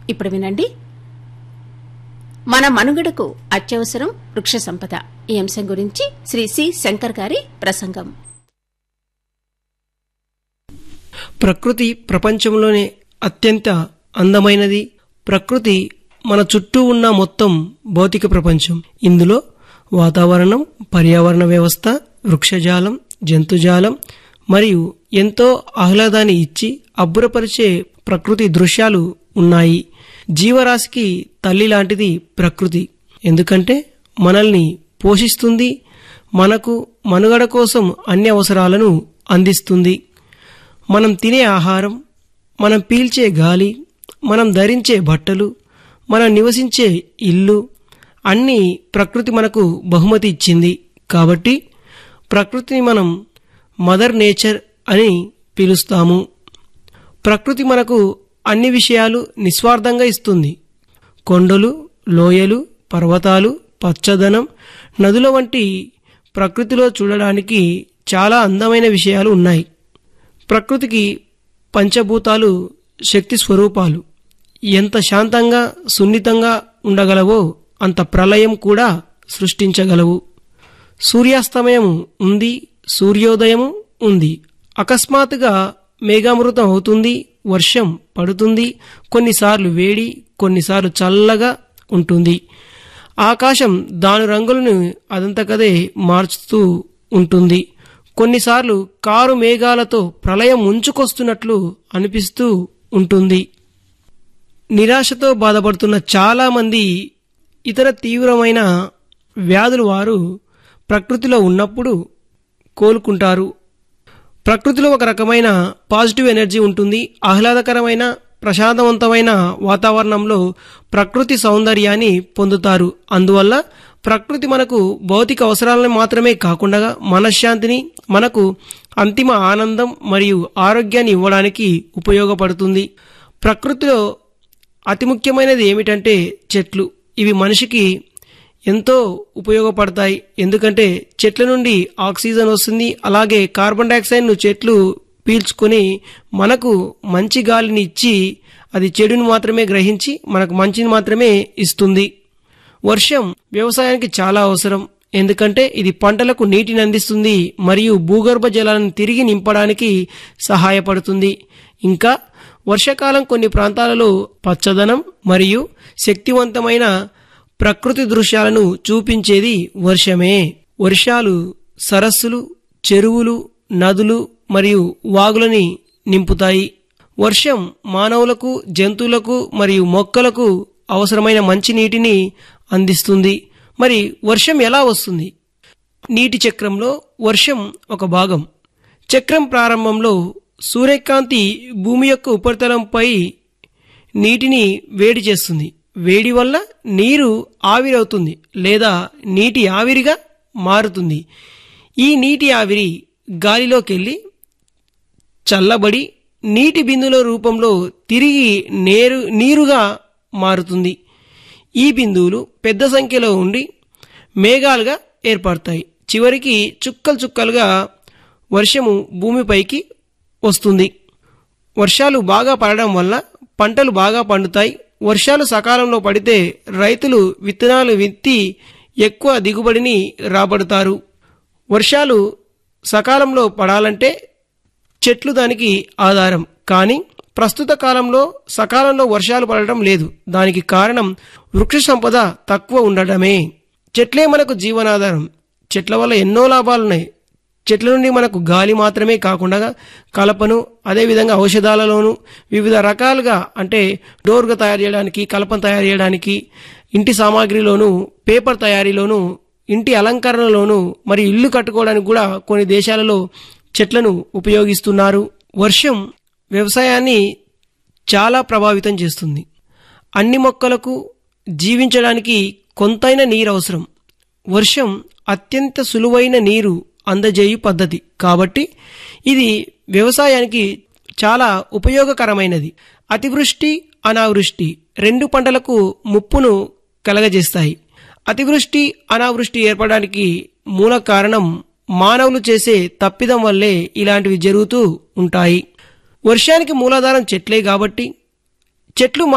ఇప్పుడు వినండి మన మనుగడకు అత్యవసరం వృక్ష సంపద ఈ అంశం గురించి శ్రీ సి శంకర్ గారి ప్రసంగం ప్రకృతి ప్రపంచంలోనే అత్యంత అందమైనది ప్రకృతి మన చుట్టూ ఉన్న మొత్తం భౌతిక ప్రపంచం ఇందులో వాతావరణం పర్యావరణ వ్యవస్థ వృక్షజాలం జంతుజాలం మరియు ఎంతో ఆహ్లాదాన్ని ఇచ్చి అబ్బురపరిచే ప్రకృతి దృశ్యాలు ఉన్నాయి జీవరాశికి తల్లి లాంటిది ప్రకృతి ఎందుకంటే మనల్ని పోషిస్తుంది మనకు మనుగడ కోసం అన్ని అవసరాలను అందిస్తుంది మనం తినే ఆహారం మనం పీల్చే గాలి మనం ధరించే బట్టలు మనం నివసించే ఇల్లు అన్నీ ప్రకృతి మనకు బహుమతి ఇచ్చింది కాబట్టి ప్రకృతిని మనం మదర్ నేచర్ అని పిలుస్తాము ప్రకృతి మనకు అన్ని విషయాలు నిస్వార్థంగా ఇస్తుంది కొండలు లోయలు పర్వతాలు పచ్చదనం నదుల వంటి ప్రకృతిలో చూడడానికి చాలా అందమైన విషయాలు ఉన్నాయి ప్రకృతికి పంచభూతాలు శక్తి స్వరూపాలు ఎంత శాంతంగా సున్నితంగా ఉండగలవో అంత ప్రళయం కూడా సృష్టించగలవు సూర్యాస్తమయం ఉంది సూర్యోదయం ఉంది అకస్మాత్తుగా మేఘామృతం అవుతుంది వర్షం పడుతుంది కొన్నిసార్లు వేడి కొన్నిసార్లు చల్లగా ఉంటుంది ఆకాశం దాని రంగులను అదంతకదే మార్చుతూ ఉంటుంది కొన్నిసార్లు కారు మేఘాలతో ప్రళయం ముంచుకొస్తున్నట్లు అనిపిస్తూ ఉంటుంది నిరాశతో బాధపడుతున్న చాలామంది ఇతర తీవ్రమైన వ్యాధులు వారు ప్రకృతిలో ఉన్నప్పుడు కోలుకుంటారు ప్రకృతిలో ఒక రకమైన పాజిటివ్ ఎనర్జీ ఉంటుంది ఆహ్లాదకరమైన ప్రశాంతవంతమైన వాతావరణంలో ప్రకృతి సౌందర్యాన్ని పొందుతారు అందువల్ల ప్రకృతి మనకు భౌతిక అవసరాలను మాత్రమే కాకుండా మనశ్శాంతిని మనకు అంతిమ ఆనందం మరియు ఆరోగ్యాన్ని ఇవ్వడానికి ఉపయోగపడుతుంది ప్రకృతిలో అతి ముఖ్యమైనది ఏమిటంటే చెట్లు ఇవి మనిషికి ఎంతో ఉపయోగపడతాయి ఎందుకంటే చెట్ల నుండి ఆక్సిజన్ వస్తుంది అలాగే కార్బన్ డైఆక్సైడ్ను చెట్లు పీల్చుకొని మనకు మంచి గాలిని ఇచ్చి అది చెడుని మాత్రమే గ్రహించి మనకు మంచిని మాత్రమే ఇస్తుంది వర్షం వ్యవసాయానికి చాలా అవసరం ఎందుకంటే ఇది పంటలకు నీటిని అందిస్తుంది మరియు భూగర్భ జలాలను తిరిగి నింపడానికి సహాయపడుతుంది ఇంకా వర్షాకాలం కొన్ని ప్రాంతాలలో పచ్చదనం మరియు శక్తివంతమైన ప్రకృతి దృశ్యాలను చూపించేది వర్షమే వర్షాలు సరస్సులు చెరువులు నదులు మరియు వాగులని నింపుతాయి వర్షం మానవులకు జంతువులకు మరియు మొక్కలకు అవసరమైన మంచినీటిని అందిస్తుంది మరి వర్షం ఎలా వస్తుంది నీటి చక్రంలో వర్షం ఒక భాగం చక్రం ప్రారంభంలో సూర్యకాంతి భూమి యొక్క ఉపరితలంపై నీటిని వేడి చేస్తుంది వేడి వల్ల నీరు ఆవిరవుతుంది లేదా నీటి ఆవిరిగా మారుతుంది ఈ నీటి ఆవిరి గాలిలోకెళ్ళి చల్లబడి నీటి బిందుల రూపంలో తిరిగి నేరు నీరుగా మారుతుంది ఈ బిందువులు పెద్ద సంఖ్యలో ఉండి మేఘాలుగా ఏర్పడతాయి చివరికి చుక్కలు చుక్కలుగా వర్షము భూమిపైకి వస్తుంది వర్షాలు బాగా పడడం వల్ల పంటలు బాగా పండుతాయి వర్షాలు సకాలంలో పడితే రైతులు విత్తనాలు విత్తి ఎక్కువ దిగుబడిని రాబడతారు వర్షాలు సకాలంలో పడాలంటే చెట్లు దానికి ఆధారం కానీ ప్రస్తుత కాలంలో సకాలంలో వర్షాలు పడటం లేదు దానికి కారణం వృక్ష సంపద తక్కువ ఉండడమే చెట్లే మనకు జీవనాధారం చెట్ల వల్ల ఎన్నో లాభాలున్నాయి చెట్ల నుండి మనకు గాలి మాత్రమే కాకుండా కలపను అదేవిధంగా ఔషధాలలోను వివిధ రకాలుగా అంటే డోర్గా తయారు చేయడానికి కలపను తయారు చేయడానికి ఇంటి సామాగ్రిలోను పేపర్ తయారీలోను ఇంటి అలంకరణలోను మరి ఇల్లు కట్టుకోవడానికి కూడా కొన్ని దేశాలలో చెట్లను ఉపయోగిస్తున్నారు వర్షం వ్యవసాయాన్ని చాలా ప్రభావితం చేస్తుంది అన్ని మొక్కలకు జీవించడానికి కొంతైన నీరు అవసరం వర్షం అత్యంత సులువైన నీరు అందజేయు పద్ధతి కాబట్టి ఇది వ్యవసాయానికి చాలా ఉపయోగకరమైనది అతివృష్టి అనావృష్టి రెండు పంటలకు ముప్పును కలగజేస్తాయి అతివృష్టి అనావృష్టి ఏర్పడడానికి మూల కారణం మానవులు చేసే తప్పిదం వల్లే ఇలాంటివి జరుగుతూ ఉంటాయి వర్షానికి మూలాధారం చెట్లే కాబట్టి చెట్లు